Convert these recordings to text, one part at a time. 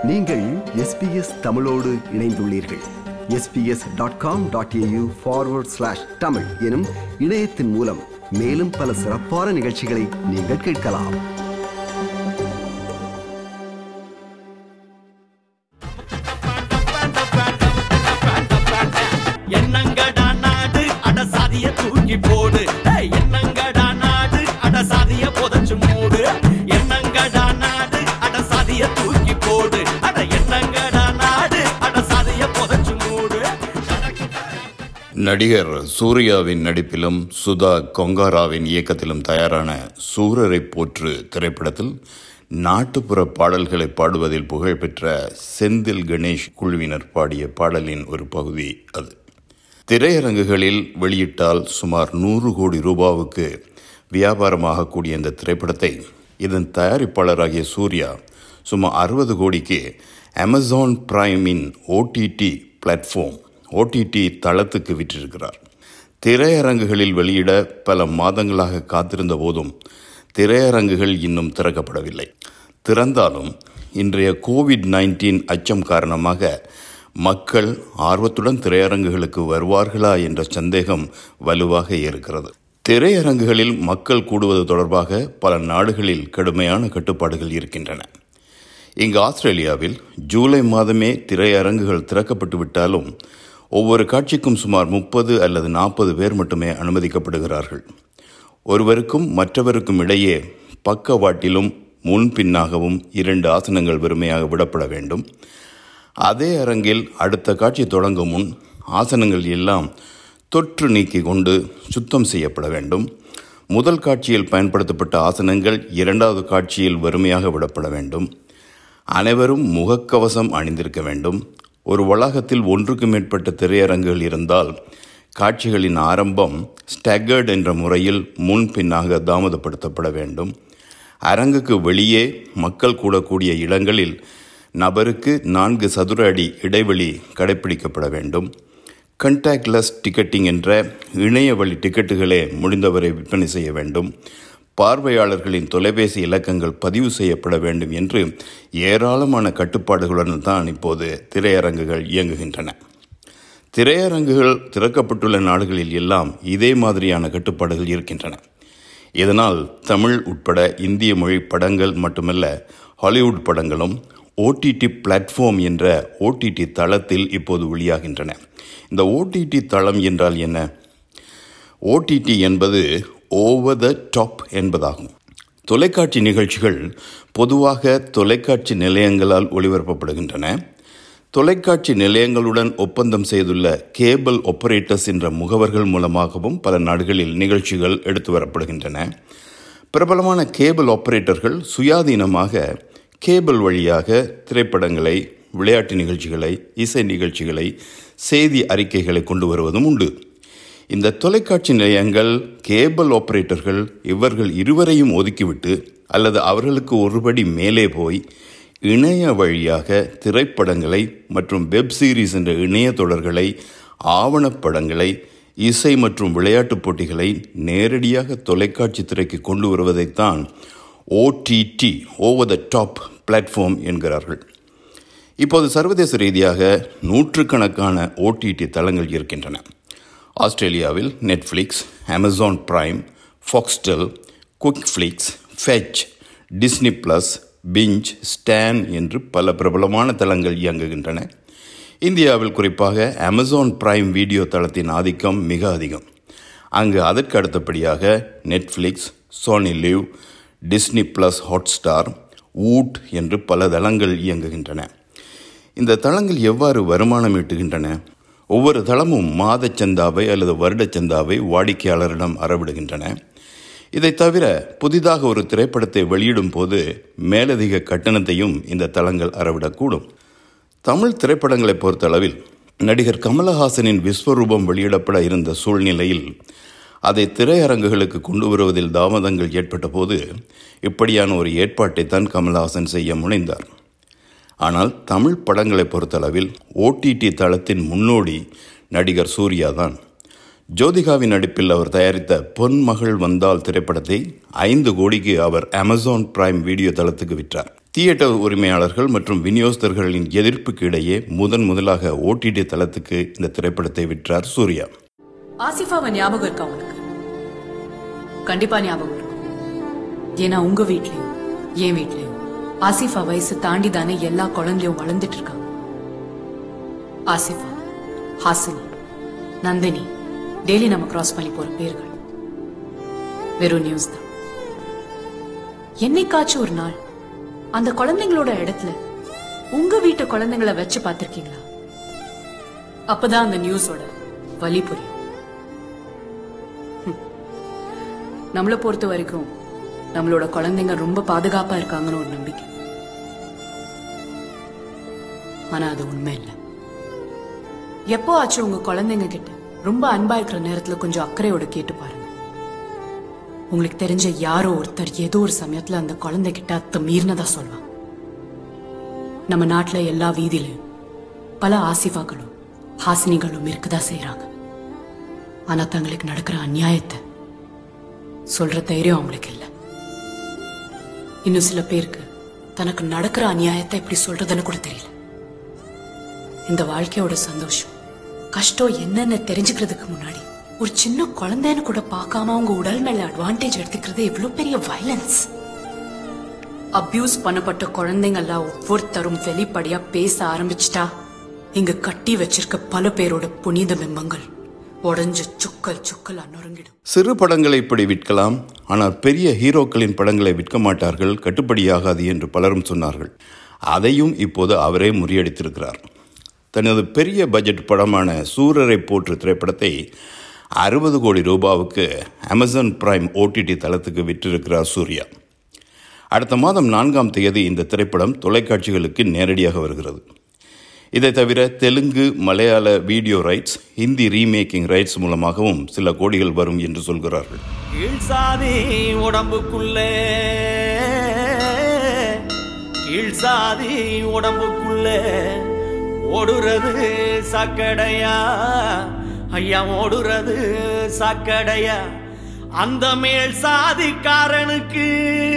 நீங்கள் எஸ்பிஎஸ் தமிழோடு இணைந்துள்ளீர்கள் SBS dot com dot AU forward slash Tamil எனும் இணையத்தின் மூலம் மேலும் பல சிறப்பான நிகழ்ச்சிகளை நீங்கள் கேட்கலாம் என்னங்கடா நாடு அட சாதிய தூக்கி போடு ஏய், என்னங்கடா நாடு அட சாதிய புதைச்சு மூடு என்னங்கடா நாடு அட சாதிய தூக்கி போடு அட என்னங்கடா நாடு அட சாதிய புதைச்சு மூடு நடிகர் சூர்யாவின் நடிப்பிலும் சுதா கொங்காராவின் இயக்கத்திலும் தயாரான சூரரை போற்று திரைப்படத்தில் நாட்டுப்புற பாடல்களை பாடுவதில் புகழ்பெற்ற செந்தில் கணேஷ் குழுவினர் பாடிய பாடலின் ஒரு பகுதி அது திரையரங்குகளில் வெளியிட்டால் சுமார் நூறு கோடி ரூபாவுக்கு வியாபாரமாகக்கூடிய இந்த திரைப்படத்தை இதன் தயாரிப்பாளராகிய சூர்யா சுமார் அறுபது கோடிக்கு அமேசான் பிரைமின் ஓடிடி பிளாட்ஃபார்ம் ஓடிடி தளத்துக்கு விற்றிருக்கிறார் திரையரங்குகளில் வெளியிட பல மாதங்களாக காத்திருந்த போதும் திரையரங்குகள் இன்னும் திறக்கப்படவில்லை திறந்தாலும் இன்றைய கோவிட் நைன்டீன் அச்சம் காரணமாக மக்கள் ஆர்வத்துடன் திரையரங்குகளுக்கு வருவார்களா என்ற சந்தேகம் வலுவாக இருக்கிறது திரையரங்குகளில் மக்கள் கூடுவது தொடர்பாக பல நாடுகளில் கடுமையான கட்டுப்பாடுகள் இருக்கின்றன இங்கு ஆஸ்திரேலியாவில் ஜூலை மாதமே திரையரங்குகள் திறக்கப்பட்டு விட்டாலும் ஒவ்வொரு காட்சிக்கும் சுமார் முப்பது அல்லது நாற்பது பேர் மட்டுமே அனுமதிக்கப்படுகிறார்கள் ஒருவருக்கும் மற்றவருக்கும் இடையே பக்கவாட்டிலும் முன்பின்னாகவும் இரண்டு ஆசனங்கள் வெறுமையாக விடப்பட வேண்டும் அதே அரங்கில் அடுத்த காட்சி தொடங்கும் முன் ஆசனங்கள் எல்லாம் தொற்று நீக்கி கொண்டு சுத்தம் செய்யப்பட வேண்டும் முதல் காட்சியில் பயன்படுத்தப்பட்ட ஆசனங்கள் இரண்டாவது காட்சியில் வறுமையாக விடப்பட வேண்டும் அனைவரும் முகக்கவசம் அணிந்திருக்க வேண்டும் ஒரு வளாகத்தில் ஒன்றுக்கு மேற்பட்ட திரையரங்குகள் இருந்தால் காட்சிகளின் ஆரம்பம் ஸ்டகர்ட் என்ற முறையில் முன் பின்னாக தாமதப்படுத்தப்பட வேண்டும் அரங்குக்கு வெளியே மக்கள் கூடக்கூடிய இடங்களில் நபருக்கு நான்கு சதுர அடி இடைவெளி கடைபிடிக்கப்பட வேண்டும் கண்டாக்ட்லெஸ் டிக்கெட்டிங் என்ற இணைய வழி டிக்கெட்டுகளே முடிந்தவரை விற்பனை செய்ய வேண்டும் பார்வையாளர்களின் தொலைபேசி இலக்கங்கள் பதிவு செய்யப்பட வேண்டும் என்று ஏராளமான கட்டுப்பாடுகளுடன் தான் இப்போது திரையரங்குகள் இயங்குகின்றன திரையரங்குகள் திறக்கப்பட்டுள்ள நாடுகளில் எல்லாம் இதே மாதிரியான கட்டுப்பாடுகள் இருக்கின்றன இதனால் தமிழ் உட்பட இந்திய மொழி படங்கள் மட்டுமல்ல ஹாலிவுட் படங்களும் ஓடிடி பிளாட்ஃபார்ம் என்ற ஓடிடி தளத்தில் இப்போது வெளியாகின்றன இந்த ஓடிடி தளம் என்றால் என்ன ஓடிடி என்பது ஓவர் த டாப் என்பதாகும் தொலைக்காட்சி நிகழ்ச்சிகள் பொதுவாக தொலைக்காட்சி நிலையங்களால் ஒளிபரப்பப்படுகின்றன தொலைக்காட்சி நிலையங்களுடன் ஒப்பந்தம் செய்துள்ள கேபிள் ஆபரேட்டர்ஸ் என்ற முகவர்கள் மூலமாகவும் பல நாடுகளில் நிகழ்ச்சிகள் எடுத்து வரப்படுகின்றன பிரபலமான கேபிள் ஆபரேட்டர்கள் சுயாதீனமாக கேபிள் வழியாக திரைப்படங்களை விளையாட்டு நிகழ்ச்சிகளை இசை நிகழ்ச்சிகளை செய்தி அறிக்கைகளை கொண்டு வருவதும் உண்டு இந்த தொலைக்காட்சி நிலையங்கள் கேபிள் ஆபரேட்டர்கள் இவர்கள் இருவரையும் ஒதுக்கிவிட்டு அல்லது அவர்களுக்கு ஒருபடி மேலே போய் இணைய வழியாக திரைப்படங்களை மற்றும் வெப் சீரிஸ் என்ற இணைய தொடர்களை ஆவணப்படங்களை இசை மற்றும் விளையாட்டுப் போட்டிகளை நேரடியாக தொலைக்காட்சி திரைக்கு கொண்டு வருவதைத்தான் OTT over the top platform என்கிறார்கள் இப்போது சர்வதேச ரீதியாக நூற்றுக்கணக்கான ஓடிடி தளங்கள் இருக்கின்றன ஆஸ்திரேலியாவில் Netflix Amazon Prime Foxtel Quickflix Fetch Disney plus Binge Stan என்று பல பிரபலமான தளங்கள் இயங்குகின்றன இந்தியாவில் குறிப்பாக அமேசான் பிரைம் வீடியோ தளத்தின் ஆதிக்கம் மிக அதிகம் அங்கு அதற்கு அடுத்தபடியாக Netflix Sony LIV Disney plus Hotstar Voot என்று பல தளங்கள் இயங்குகின்றன இந்த தளங்கள் எவ்வாறு வருமானம் ஈட்டுகின்றன ஒவ்வொரு தளமும் மாதச் சந்தாவை அல்லது வருடச் சந்தாவை வாடிக்கையாளரிடம் அறவிடுகின்றன இதை தவிர புதிதாக ஒரு திரைப்படத்தை வெளியிடும் போது மேலதிக கட்டணத்தையும் இந்த தளங்கள் அறவிடக்கூடும் தமிழ் திரைப்படங்களை பொறுத்தளவில் நடிகர் கமலஹாசனின் விஸ்வரூபம் வெளியிடப்பட இருந்த சூழ்நிலையில் அதை திரையரங்குகளுக்கு கொண்டு வருவதில் தாமதங்கள் ஏற்பட்ட போது இப்படியான ஒரு ஏற்பாட்டை தான் கமலஹாசன் செய்ய முனைந்தார் ஆனால் தமிழ் படங்களை பொறுத்தளவில் ஓடிடி தளத்தின் முன்னோடி நடிகர் சூர்யா தான் ஜோதிகாவின் நடிப்பில் அவர் தயாரித்த பொன்மகள் வந்தால் திரைப்படத்தை ஐந்து கோடிக்கு அவர் அமேசான் பிரைம் வீடியோ தளத்துக்கு விற்றார் தியேட்டர் உரிமையாளர்கள் மற்றும் விநியோகஸ்தர்களின் எதிர்ப்புக்கு இடையே முதன் முதலாக ஓடிடி தளத்துக்கு இந்த திரைப்படத்தை விற்றார் சூர்யா ஆசிஃபாவை ஞாபகம் இருக்கா உங்களுக்கு கண்டிப்பா ஞாபகம் இருக்கும் ஏன்னா உங்க வீட்லயும் என் வீட்லயும் ஆசிஃபா வயசு தாண்டி தானே எல்லா குழந்தையும் வளர்ந்துட்டு இருக்காங்க ஆசிஃபா ஹாசினி நந்தினி டெய்லி நம்ம கிராஸ் பண்ணி போற பேர்கள் வெறும் நியூஸ் தான் என்னைக்காச்சும் ஒரு நாள் அந்த குழந்தைங்களோட இடத்துல உங்க வீட்டு குழந்தைங்கள வச்சு பார்த்திருக்கீங்களா அப்பதான் அந்த நியூஸோட வலி புரியும் நம்மளை பொறுத்த வரைக்கும் நம்மளோட குழந்தைங்க ரொம்ப பாதுகாப்பா இருக்காங்கன்னு ஒரு நம்பிக்கை ஆனா அது உண்மை இல்லை எப்போ ஆச்சு உங்க குழந்தைங்க கிட்ட ரொம்ப அன்பா இருக்கிற நேரத்துல கொஞ்சம் அக்கறையோட கேட்டு பாருங்க உங்களுக்கு தெரிஞ்ச யாரோ ஒருத்தர் ஏதோ ஒரு சமயத்துல அந்த குழந்தைகிட்ட அத்த மீறினதா சொல்லுவாங்க நம்ம நாட்டுல எல்லா வீதியிலும் பல ஆசிஃபாக்களும் ஹாசினிகளும் இருக்கதா செய்யறாங்க ஆனா தங்களுக்கு நடக்கிற அநியாயத்தை சொல்ற தைரியம் அவங்களுக்கு இல்ல இன்னும் சில பேருக்கு தனக்கு நடக்கிற அநியாயத்தை எப்படி சொல்றதுன்னு கூட தெரியல இந்த வாழ்க்கையோட சந்தோஷம் கஷ்டம் என்னன்னு தெரிஞ்சுக்கிறதுக்கு முன்னாடி ஒரு சின்ன குழந்தைன்னு கூட பார்க்காம அவங்க உடல் மேல அட்வான்டேஜ் எடுத்துக்கிறது எவ்வளவு பெரிய வயலன்ஸ் அபியூஸ் பண்ணப்பட்ட குழந்தைங்கெல்லாம் ஒவ்வொருத்தரும் வெளிப்படையா பேச ஆரம்பிச்சிட்டா இங்க கட்டி வச்சிருக்க பல பேரோட புனித பிம்பங்கள் உடைஞ்சு சுக்கல் சுக்கல் நொறுங்கிடும் சிறு படங்களை இப்படி விற்கலாம் ஆனால் பெரிய ஹீரோக்களின் படங்களை விற்க மாட்டார்கள் கட்டுப்படியாகாது என்று பலரும் சொன்னார்கள் அதையும் இப்போது அவரே முறியடித்திருக்கிறார் தனது பெரிய பட்ஜெட் படமான சூரரை போற்று திரைப்படத்தை அறுபது கோடி ரூபாவுக்கு அமேசான் பிரைம் ஓடிடி தளத்துக்கு விற்றிருக்கிறார் சூர்யா அடுத்த மாதம் நான்காம் தேதி இந்த திரைப்படம் தொலைக்காட்சிகளுக்கு நேரடியாக வருகிறது இதை தவிர Telugu Malayala video rights Hindi remaking rights மூலமாகவும் சில கோடிகள் வரும் என்று சொல்கிறார்கள் கீழ் சாதி உடம்புக்குள்ளே கீழ் சாதி உடம்புக்குள்ளே ஓடுறது சாக்கடையா ஐயா ஓடுறது சாக்கடையா அந்த மேல் சாதிக்காரனுக்கு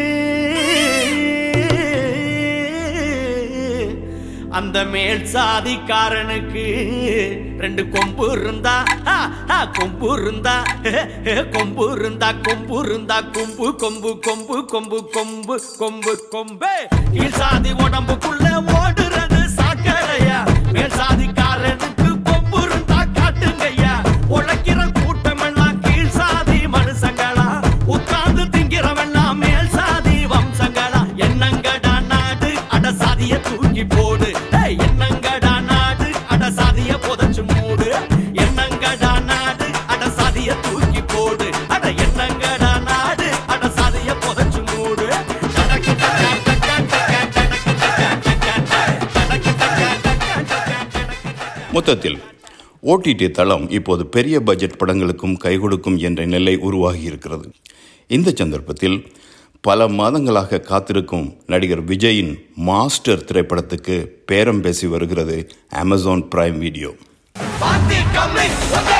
அந்த மேல் சாதிக்காரனுக்கு ரெண்டு கொம்பு இருந்தா ஆ, ஆ, கொம்பு இருந்தா கொம்பு இருந்தா கொம்பு இருந்தா கொம்பு கொம்பு கொம்பு கொம்பு கொம்பு கொம்பு கொம்பு கீழ் சாதி உடம்புக்குள்ள ஓடுறது சாக்கடையா மேல் சாதிக்காரனுக்கு கொம்பு இருந்தா காட்டுங்கய்யா உழைக்கிற கூட்டம் எல்லாம் கீழ் சாதி மனுஷங்களா உட்கார்ந்து திங்கிறவெல்லாம் மேல் சாதி வம்சங்களா என்னங்கடா நாடு அட சாதிய தூக்கி போடு ஏய், என்னங்கடா நாடு அட சாதிய புதைச்சு மூடு என்னங்கடா நாடு அட சாதிய தூக்கி போடு அட என்னங்கடா நாடு அட சாதிய புதைச்சு மூடு டடக்கு டக்கா டக்கா டக்கா டடக்கு டக்கா டக்கா டடக்கு டக்கா டக்கா டக்கா டடக்கு மொத்தத்தில் ஓடிடி தளம் இப்போது பெரிய பட்ஜெட் படங்களுக்கும் கை கொடுக்கும் என்ற நிலை உருவாகி இருக்கிறது இந்த சந்தர்ப்பத்தில் பல மாதங்களாக காத்திருக்கும் நடிகர் விஜயின் மாஸ்டர் திரைப்படத்துக்கு பேரம் பேசி வருகிறது அமேசான் பிரைம் வீடியோ பாத்தி கம்மி ஒத்தே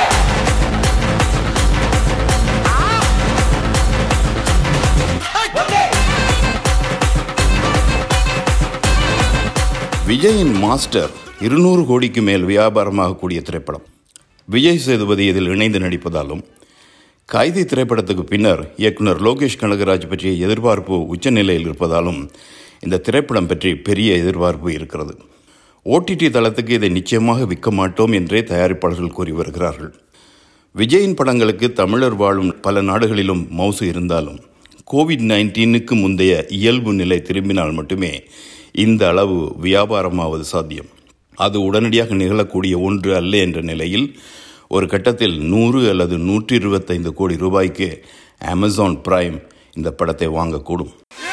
விஜயின் மாஸ்டர் இருநூறு கோடிக்கு மேல் வியாபாரமாகக்கூடிய திரைப்படம் விஜய் சேதுபதி இதில் இணைந்து நடிப்பதாலும் கைதி திரைப்படத்துக்கு பின்னர் இயக்குனர் லோகேஷ் கனகராஜ் பற்றிய எதிர்பார்ப்பு உச்சநிலையில் இருப்பதாலும் இந்த திரைப்படம் பற்றி பெரிய எதிர்பார்ப்பு இருக்கிறது ஓடிடி தளத்துக்கு இதை நிச்சயமாக விற்க மாட்டோம் என்றே தயாரிப்பாளர்கள் கூறி வருகிறார்கள் விஜயின் படங்களுக்கு தமிழர் வாழும் பல நாடுகளிலும் மவுசு இருந்தாலும் கோவிட் நைன்டீனுக்கு முந்தைய இயல்பு நிலை திரும்பினால் மட்டுமே இந்த அளவு வியாபாரமாவது சாத்தியம் அது உடனடியாக நிகழக்கூடிய ஒன்று அல்ல என்ற நிலையில் ஒரு கட்டத்தில் நூறு அல்லது நூற்றி இருபத்தைந்து கோடி ரூபாய்க்கு அமேசான் பிரைம் இந்த படத்தை வாங்கக்கூடும்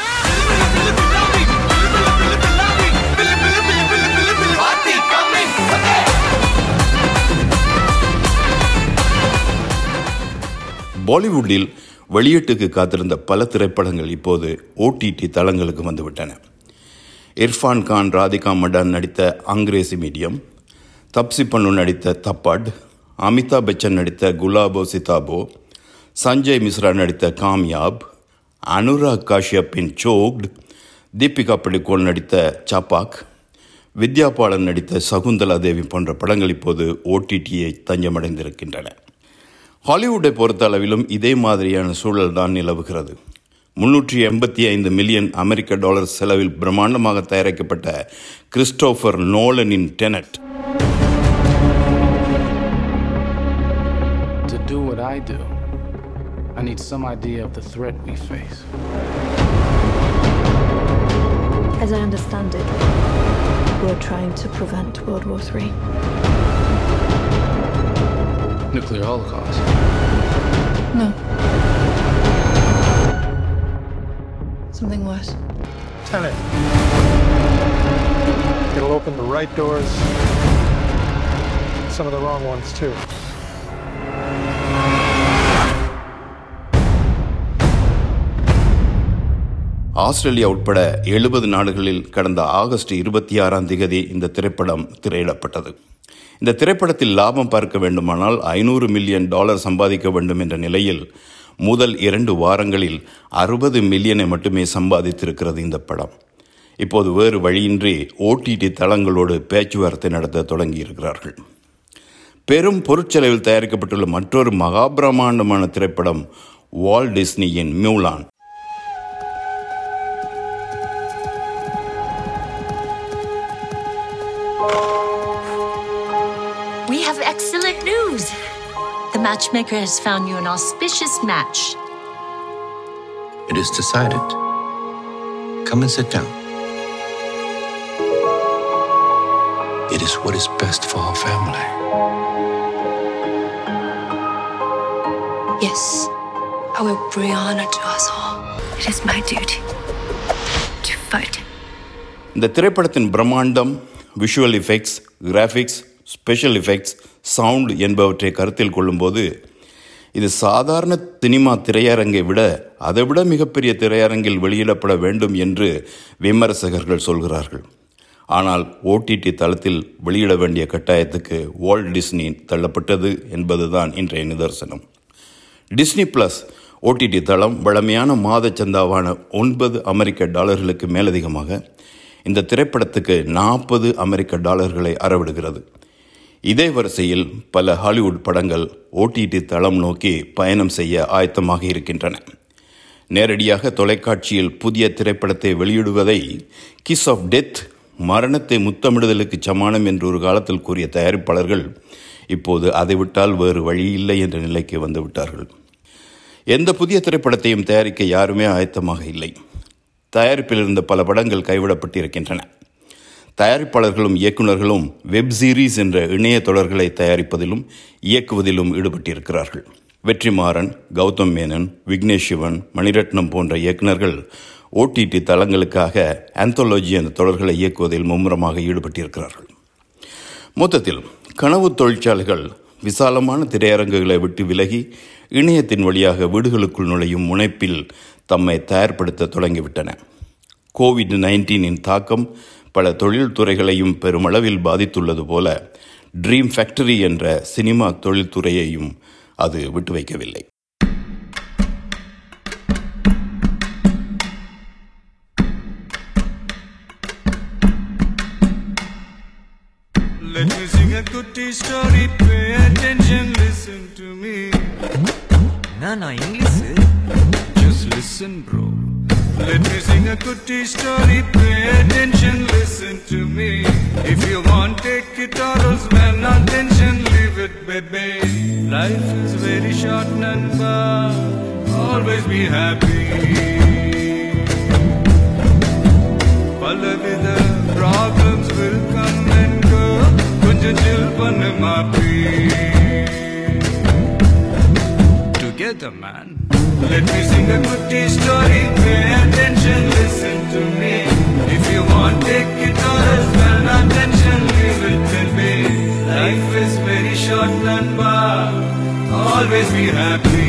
பாத்தி கம்மி ஒத்தே பாலிவுட்டில் வெளியீட்டுக்கு காத்திருந்த பல திரைப்படங்கள் இப்போது ஓடிடி தளங்களுக்கு வந்துவிட்டன இர்ஃபான் கான் ராதிகா மடான் நடித்த அங்கிரேசி மீடியம் தப்சி பண்ணு நடித்த தப்பட் அமிதாப் பச்சன் நடித்த குலாபோ சிதாபோ சஞ்சய் மிஸ்ரா நடித்த காம்யாப் அனுராக் காஷ்யப்பின் சோக்ட் தீபிகா படுகோன் நடித்த சாப்பாக் வித்யா பாலன் நடித்த சகுந்தலா தேவி போன்ற படங்கள் இப்போது ஓடிடியை தஞ்சமடைந்திருக்கின்றன ஹாலிவுட்டை பொறுத்த அளவிலும் இதே மாதிரியான சூழல் தான் நிலவுகிறது முன்னூற்றி எண்பத்தி ஐந்து மில்லியன் அமெரிக்க டாலர் செலவில் பிரம்மாண்டமாக தயாரிக்கப்பட்ட கிறிஸ்டோபர் நோலனின் Tenet To do what I do, I need some idea of the threat we face. As I understand it, we're trying to prevent World War III. Nuclear holocaust. No. Something worse. Tenet. It'll open the right doors, some of the wrong ones too. Australia உட்பட எழுபது நாடுகளில் கடந்த August இருபத்தி ஆறாம் திகதி இந்த திரைப்படம் திரையிடப்பட்டது இந்த திரைப்படத்தில் லாபம் பார்க்க வேண்டுமானால் ஐநூறு மில்லியன் டாலர் சம்பாதிக்க வேண்டும் என்ற நிலையில் முதல் இரண்டு வாரங்களில் அறுபது மில்லியனை மட்டுமே சம்பாதித்திருக்கிறது இந்த படம் இப்போது வேறு வழியின்றி ஓடிடி தளங்களோடு பேச்சுவார்த்தை நடத்த தொடங்கியிருக்கிறார்கள் பெரும் பொருட்செலவில் தயாரிக்கப்பட்டுள்ள மற்றொரு மகாபிரமாண்டமான திரைப்படம் வால் டிஸ்னியின் மியூலான் We have excellent news. The matchmaker has found you an auspicious match. It is decided. Come and sit down. It is what is best for our family. Yes, I will bring honor to us all. It is my duty to fight. இந்த திரைப்படத்தின் பிரம்மாண்டம் visual effects graphics special effects sound என்பவற்றை கருத்தில் கொள்ளும்போது இது சாதாரண cinema திரையரங்கை விட அதைவிட மிகப்பெரிய திரையரங்கில் வெளியிடப்பட வேண்டும் என்று விமர்சகர்கள் சொல்கிறார்கள் ஆனால் ஓடிடி தளத்தில் வெளியிட வேண்டிய கட்டாயத்துக்கு வால்ட் டிஸ்னி தள்ளப்பட்டது என்பதுதான் இன்றைய நிதர்சனம் டிஸ்னி பிளஸ் ஓடிடி தளம் வழமையான மாத சந்தாவான ஒன்பது அமெரிக்க டாலர்களுக்கு மேலதிகமாக இந்த திரைப்படத்துக்கு நாற்பது அமெரிக்க டாலர்களை அறவிடுகிறது இதே வரிசையில் பல ஹாலிவுட் படங்கள் ஓடிடி தளம் நோக்கி பயணம் செய்ய ஆயத்தமாக இருக்கின்றன நேரடியாக தொலைக்காட்சியில் புதிய திரைப்படத்தை வெளியிடுவதை கிஸ் ஆஃப் டெத் மரணத்தை முத்தமிடுதலுக்கு சமானம் என்று ஒரு காலத்தில் கூறிய தயாரிப்பாளர்கள் இப்போது அதை விட்டால் வேறு வழி இல்லை என்ற நிலைக்கு வந்துவிட்டார்கள் எந்த புதிய திரைப்படத்தையும் தயாரிக்க யாருமே ஆயத்தமாக இல்லை தயாரிப்பில் இருந்த பல படங்கள் கைவிடப்பட்டிருக்கின்றன தயாரிப்பாளர்களும் இயக்குநர்களும் வெப் சீரிஸ் என்ற இணைய தொடர்களை தயாரிப்பதிலும் இயக்குவதிலும் ஈடுபட்டிருக்கிறார்கள் வெற்றிமாறன் கௌதம் மேனன் விக்னேஷ் சிவன் மணிரத்னம் போன்ற இயக்குநர்கள் ஓடிடி தளங்களுக்காக ஆந்தாலஜி என்ற தொடர்களை இயக்குவதில் மும்முரமாக ஈடுபட்டிருக்கிறார்கள் மொத்தத்தில் கனவு தொழிற்சாலைகள் விசாலமான திரையரங்குகளை விட்டு விலகி இணையத்தின் வழியாக வீடுகளுக்குள் நுழையும் முனைப்பில் தம்மை தயார்படுத்த தொடங்கிவிட்டன கோவிட் நைன்டீனின் தாக்கம் பல தொழில்துறைகளையும் பெருமளவில் பாதித்துள்ளது போல ட்ரீம் ஃபேக்டரி என்ற சினிமா தொழில்துறையையும் அது விட்டு வைக்கவில்லை Let me sing a goody story, pay attention, listen to me. நானா English Just listen, bro. Let me sing a goody story, pay attention, listen to me. If you want, take it or else man, attention, leave it, baby. Life is very short, Nanda. Always be happy. பலவித problems will come and go. கொஞ்சம் chill பண்ணு மாப்பி. Together, man. Let me sing a goody story. Pay attention, listen to me. If you want, take it or else, well, attention, leave it with me. Life is very short, Namba. Always be happy.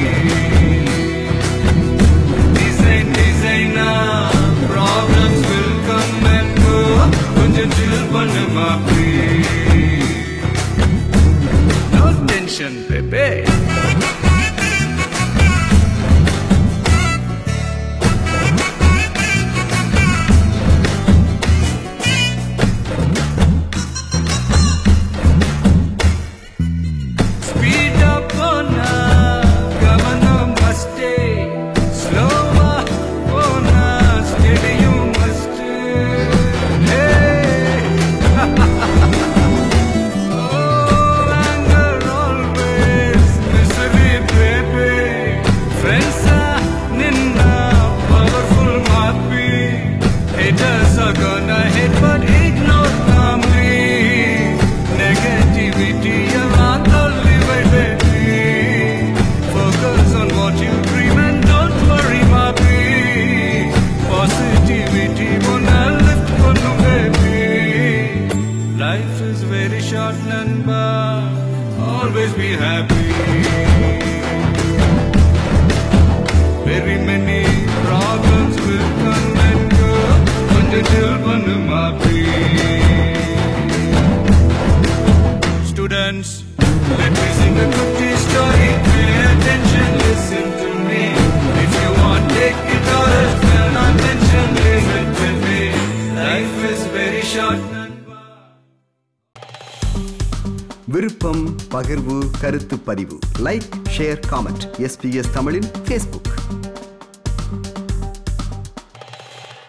Design, designer. Problems will come and go. கொஞ்சம் chill பண்ணு மாப்பி. No tension, baby. students. Let me sing a good story. Pay attention, listen to me. If you want, take it or else pay no attention, leave it with me. Life is very short. விருப்பம் பகிர்வு கருத்து பதிவு like share comment SBS தமிழின் Facebook